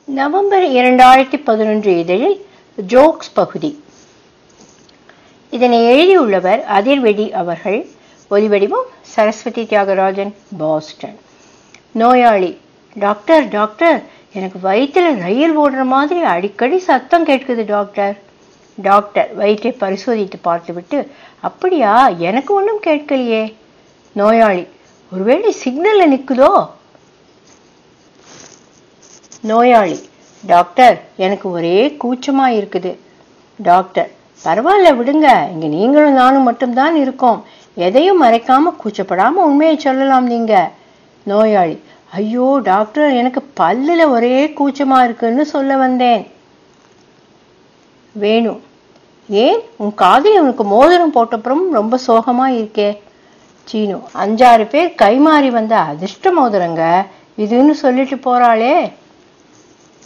November இரண்டாயிரத்தி பதினொன்று இதழில் ஜோக்ஸ் பகுதி இதனை எழுதியுள்ளவர் அதிர்வெடி அவர்கள் ஒலிவடிவம் சரஸ்வதி தியாகராஜன் பாஸ்டன் நோயாளி டாக்டர் டாக்டர் எனக்கு வயிற்றுல ரயில் ஓடுற மாதிரி அடிக்கடி சத்தம் கேட்குது டாக்டர் டாக்டர் வயிற்றை பரிசோதித்து பார்த்துவிட்டு அப்படியா எனக்கு ஒன்றும் கேட்கலையே நோயாளி ஒருவேளை சிக்னல்ல நிக்குதோ நோயாளி டாக்டர் எனக்கு ஒரே கூச்சமா இருக்குது டாக்டர் பரவாயில்ல விடுங்க இங்க நீங்களும் நானும் மட்டும்தான் இருக்கோம் எதையும் மறைக்காம கூச்சப்படாம உண்மையை சொல்லலாம் நீங்க நோயாளி ஐயோ டாக்டர் எனக்கு பல்லுல ஒரே கூச்சமா இருக்குன்னு சொல்ல வந்தேன் வேணு ஏன் உன் காதில் உனக்கு மோதிரம் போட்டப்புறம் ரொம்ப சோகமா இருக்கே சீனு அஞ்சாறு பேர் கைமாறி வந்த அதிர்ஷ்ட மோதிரங்க இதுன்னு சொல்லிட்டு போறாளே